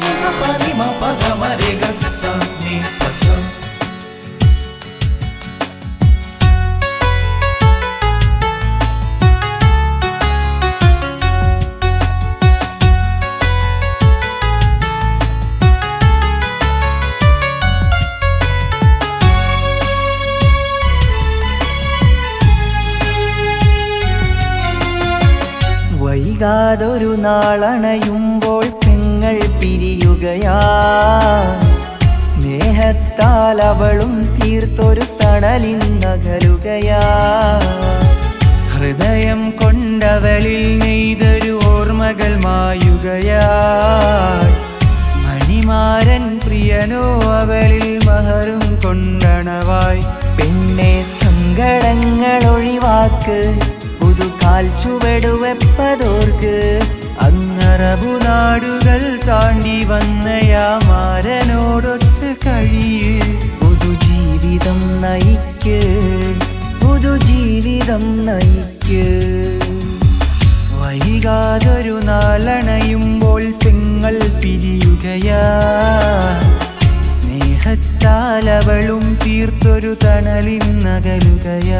നിസ പനി മ പദ മരെ ഗ സ നി പ സ വൈകാതൊരു നാളണയുമ്പോൾ പെങ്ങൾ പിരിയുകയാ സ്നേഹത്താൽ അവളും തീർത്തൊരു തണലിന്നകരുകയാ ഹൃദയം കൊണ്ടവളിൽ നെയ്തൊരു ഓർമ്മകൾ മായുകയാ മണിമാരൻ പ്രിയനോ അവളിൽ മഹറും കൊണ്ടണവായി പെണ്ണെ സങ്കടങ്ങൾ ഒഴിവാക്ക് പുതുകാൽ ചുവടുവെപ്പതോർക്ക് അങ്ങറബു നാടുകൾ താണ്ടി വന്നയാമാരനോടൊത്ത് കഴിയ് പുതുജീവിതം നയിക്ക് പുതുജീവിതം നയിക്ക് വൈകാതൊരു നാളണയുമ്പോൾ പെങ്ങൾ പിരിയുകയാ സ്നേഹത്താൽ അവളും തീർത്തൊരു തണലിന്നകലുകയാ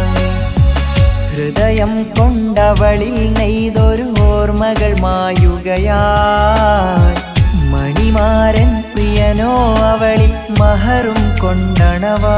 ഹൃദയം കൊണ്ടവളിൽ നെയ്തൊരു ഓർമ്മകൾ മായുകയാ മണിമാരൻ പ്രിയനോ അവളിൽ മഹറും കൊണ്ടണവാ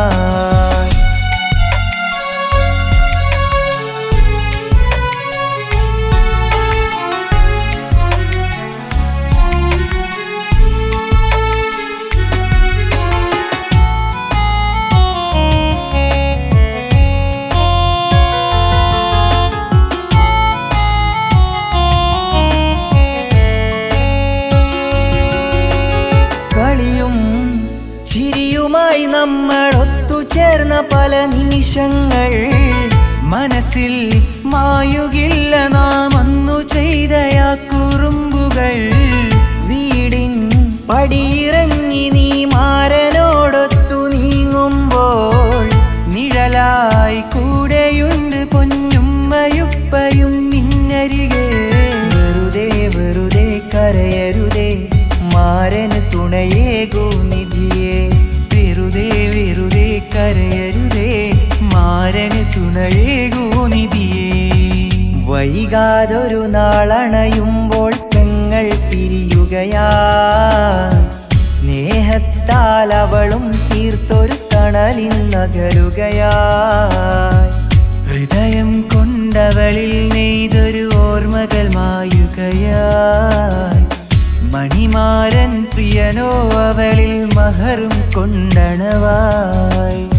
കളിയും ചിരിയുമായി നമ്മൾ ഒത്തുചേർന്ന പല നിമിഷങ്ങൾ മനസ്സിൽ മായുകില്ല നാം അന്നു ചെയ്തയ കുറുമ്പുകൾ വീടിൻ പടിയിറങ്ങി നീ മാരനോടൊത്തു നീങ്ങുമ്പോൾ നിഴലായി കൂടെയുണ്ട് പൊന്നുമ്മയുപ്പയും നിന്നരികെ വെറുതെ വെറുതെ കരയരുതേ മാരന് തുണയേകൂ നിധിയെ വെറുതെ വെറുതെ കരയരുതേ മാരന് തുണയേകൂ നിധിയെ വൈകാതൊരു നാളണയുമ്പോൾ പെങ്ങൾ പിരിയുകയാ സ്നേഹത്താൽ അവളും തീർത്തൊരു തണലിന്നകരുകയാ ഹൃദയം കൊണ്ടവളിൽ നെയ്തൊരു ഓർമ്മകൾ മായുകയായി മണിമാരൻ പ്രിയനോ അവളിൽ മഹറും കൊണ്ടണവായി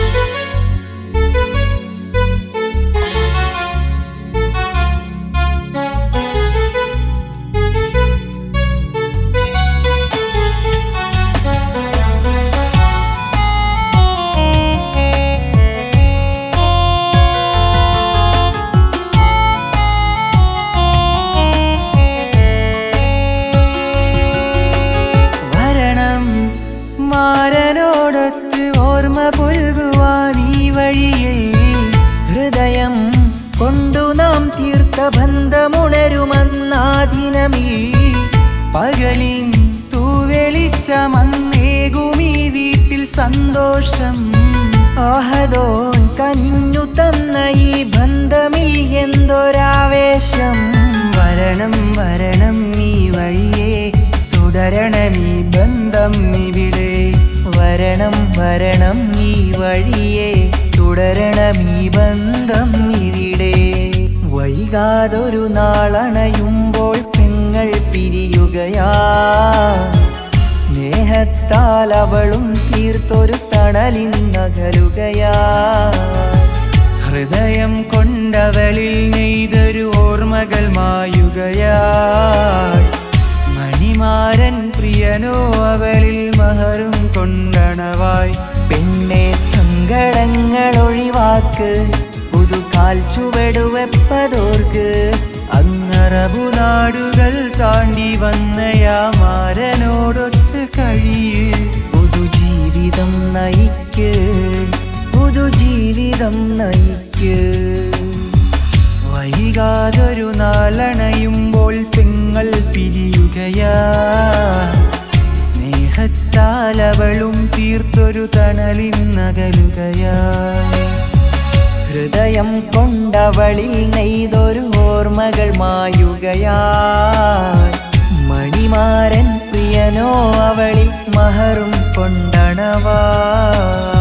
വരണം മാരനോടൊത്ത് ഓർമ്മ പുൽകുവാൻ ഈ വഴിയിൽ ഹൃദയം കൊണ്ടു നാം തീർത്ത ബന്ധമുണരുമന്നാദിനമിൽ പകലിൻ തൂവെളിച്ചമന്നേകുമീ വീട്ടിൽ സന്തോഷം ആഹദോൻ കനിഞ്ഞു തന്ന ഈ ബന്ധമിൽ എന്തൊരാവേശം വരണം വരണം ഈ വഴിയെ തുടരണം ഈ ബന്ധം ഇവിടെ വരണം വരണം ഈ വഴിയെ തുടരണം ഈ ബന്ധം ഇവിടെ വൈകാതൊരു നാളണയുമ്പോൾ പെങ്ങൾ പിരിയുകയാ സ്നേഹത്താൽ അവളും തീർത്തൊരു തണലിന്നകരുകയാ ഹൃദയം കൊണ്ടവളിൽ നെയ്തൊരു ഓർമ്മകൾ മായുകയാ മണിമാരൻ പ്രിയനോ അവളിൽ മഹറും കൊണ്ടണവായി പെണ്ണെ സങ്കടങ്ങൾ ഒഴിവാക്ക് പുതുകാൽ ചുവടുവെപ്പതോർക്ക് അങ്ങറബു നാടുകൾ താണ്ടി വന്നയാമാരനോടൊത്ത് കഴിയ് പുതുജീവിതം നയിക്ക് പുതുജീവിതം നയിക്ക് വൈകാതൊരു നാളണയുമ്പോൾ പെങ്ങൾ പിരിയുകയാ നാലവളും തീർത്തൊരു തണലിന്നകലുകയായി ഹൃദയം കൊണ്ടവളിൽ നെയ്തൊരു ഓർമ്മകൾ മായുകയായി മണിമാരൻ പ്രിയനോ അവളിൽ മഹറും കൊണ്ടണവാ